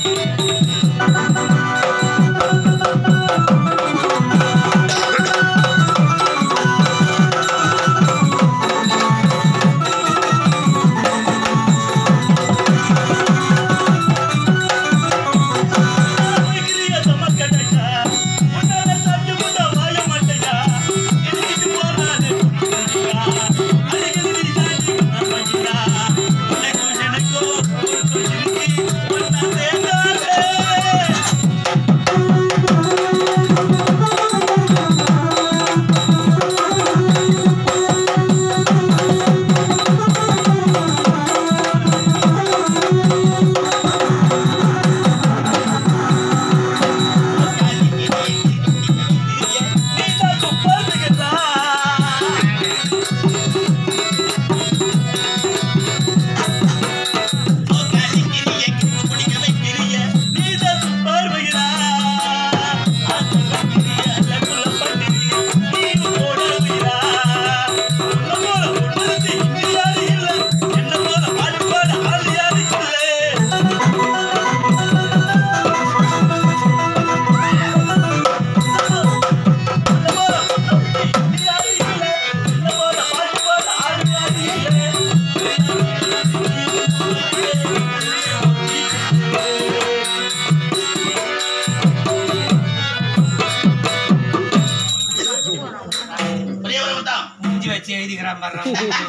பிரியவரமுதான் மூஞ்சி வச்சு எழுதிக்கிறான் பாரு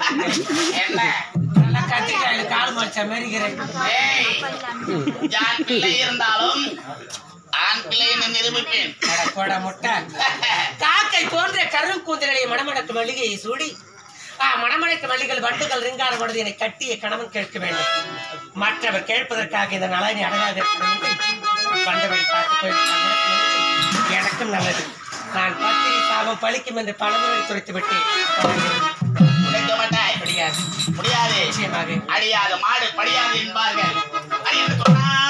என்ன நல்லா கத்திரிக்காயில கால் மடிச்ச மாதிரி இருக்கிறேன் ஏய் ஜான் பிள்ளை இருந்தாலும் ஆண் பிள்ளை என்று நிரூபிப்பேன் அட போடா முட்டை காக்கை போன்ற கரும் கூந்தலை மணமணக்கு மல்லிகையை சூடி ஆ மணமணக்கு மல்லிகள் வண்டுகள் ரிங்காரம் பொழுது என்னை கட்டிய கணவன் கேட்க வேண்டும் மற்றவர் கேட்பதற்காக இந்த நலனை அடங்காத வந்தவரை பார்த்து போயிருக்காங்க எனக்கும் நல்லது நான் பத்திரி சாபம் பழிக்கும் என்று பலமுறை துரைத்து விட்டேன் உழைக்க மாட்டாய் முடியாது முடியாது நிச்சயமாக அழியாத மாடு படியாது என்பார்கள் அது என்று சொன்னார்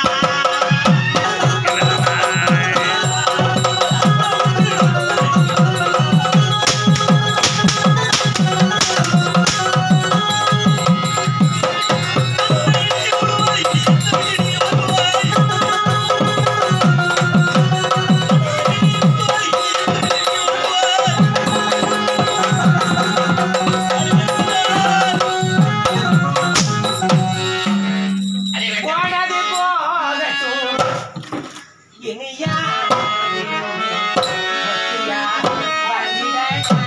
அதே வேண்டும். போனது போகட்டும் இனியா ஒத்தியா வந்திடட்டும்.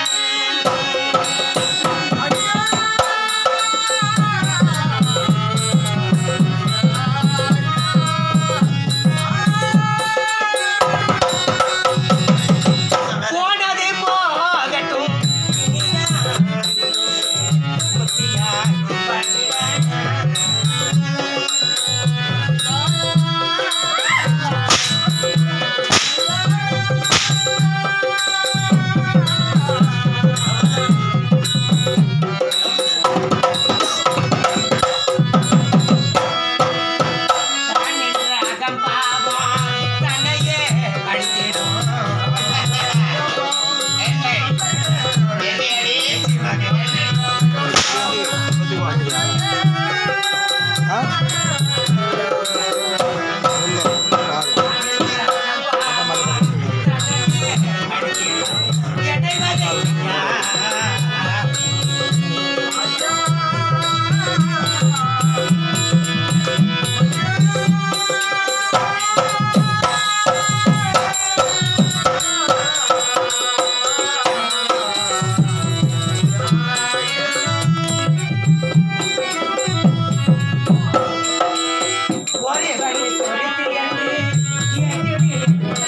போனது போகட்டும் இனியா ஒத்தியா வந்திடட்டும். தான் என்ற அகம்பாவம் தன்னையே அழித்திடும். என்னை என்னை அடி. என்னை வதையா. ஒரே வழி கொடுத்து என்று என்னுடைய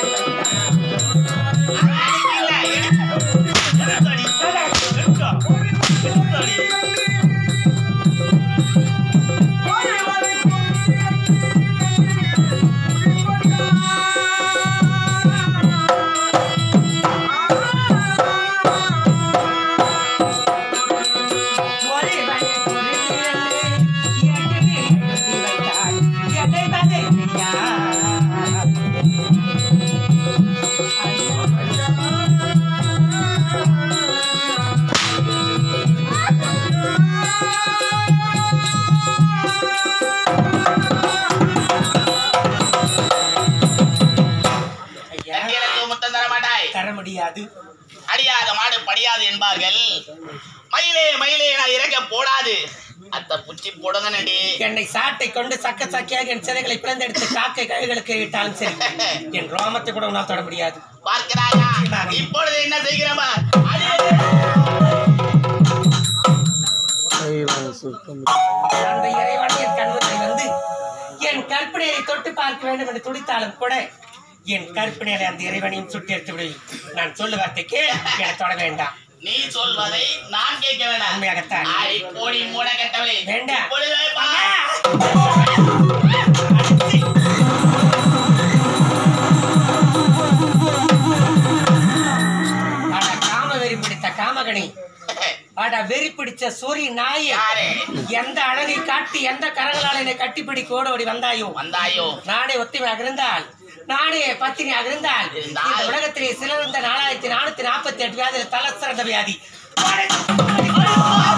ஒரே வழி கொடுத்து என்று என்னுடைய வைத்தாய் என்னை வதையா. படியாது அடியாத மாடு படியாது என்பார்கள் மயிலே மயிலே நான் இறங்க போடாது அத்த புச்சி போடுங்க நண்டி என்னை சாட்டை கொண்டு சக்க சக்கையாக என் சிறைகளை பிளந்தெடுத்து காக்கை கைகளுக்கு இட்டாலும் சரி என் ரோமத்தை கூட உன்னால் தொட முடியாது பார்க்கிறாயா இப்பொழுது என்ன செய்கிறமா அந்த இறைவன் என் கண்முறை வந்து என் கற்பனையை தொட்டு பார்க்க வேண்டும் என்று துடித்தாலும் கூட என் கற்பனையில அந்த இறைவனையும் சுட்டி எடுத்து விடு நான் சொல்ல வார்த்தைக்கு என தொட வேண்டாம் நீ சொல்வதை நான் கேட்க வேண்டாம் உண்மையாகத்தான். ஆடி போடி மூட கட்டவளே வேண்டாம். இப்பொழுதே பா. அட காம வெறி பிடித்த காமகணி அட வெறி பிடிச்ச சூரிய நாயே யாரே எந்த அழகை காட்டி எந்த கரங்களால் என்னை கட்டிப்பிடி கோடோடி வந்தாயோ வந்தாயோ நானே ஒத்துமையாக இருந்தால் நானே பத்தினியாக இருந்தால் இருந்தால். இந்த உலகத்திலே சிலர்ந்த நாலாயிரத்தி நானூத்தி நாற்பத்தி எட்டு வியாதியில் தலை சிறந்த வியாதி